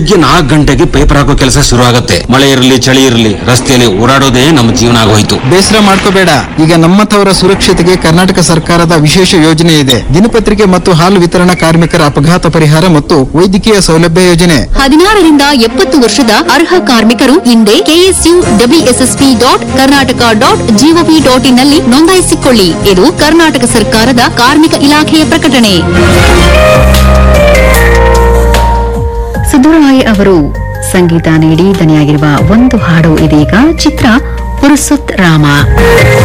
ಬೆಳಿಗ್ಗೆ ನಾಲ್ಕು ಗಂಟೆಗೆ ಪೇಪರ್ ಹಾಕೋ ಕೆಲಸ ಶುರು ಆಗುತ್ತೆ ಮಳೆ ಇರಲಿ ಚಳಿ ಇರಲಿ ರಸ್ತೆಯಲ್ಲಿ ಓಡಾಡೋದೇ ನಮ್ಮ ಜೀವನ ಆಗೋಯ್ತು ಬೇಸರ ಮಾಡ್ಕೋಬೇಡ ಈಗ ನಮ್ಮಂಥವರ ಸುರಕ್ಷತೆಗೆ ಕರ್ನಾಟಕ ಸರ್ಕಾರದ ವಿಶೇಷ ಯೋಜನೆ ಇದೆ ದಿನಪತ್ರಿಕೆ ಮತ್ತು ಹಾಲು ವಿತರಣಾ ಕಾರ್ಮಿಕರ ಅಪಘಾತ ಪರಿಹಾರ ಮತ್ತು ವೈದ್ಯಕೀಯ ಸೌಲಭ್ಯ ಯೋಜನೆ ಹದಿನಾರರಿಂದ ಎಪ್ಪತ್ತು ವರ್ಷದ ಅರ್ಹ ಕಾರ್ಮಿಕರು ಹಿಂದೆ KSU WSSP dot Karnataka dot GOV dot IN ನಲ್ಲಿ ನೋಂದಾಯಿಸಿಕೊಳ್ಳಿ ಇದು ಕರ್ನಾಟಕ ಸರ್ಕಾರದ ಕಾರ್ಮಿಕ ಇಲಾಖೆಯ ಪ್ರಕಟಣೆ ಸುಧುರಾಯ್ ಅವರು ಸಂಗೀತ ನೀಡಿ ದನಿಯಾಗಿರುವ ಒಂದು ಹಾಡು ಇದೀಗ ಚಿತ್ರ ಪುರುಸುತ್ ರಾಮ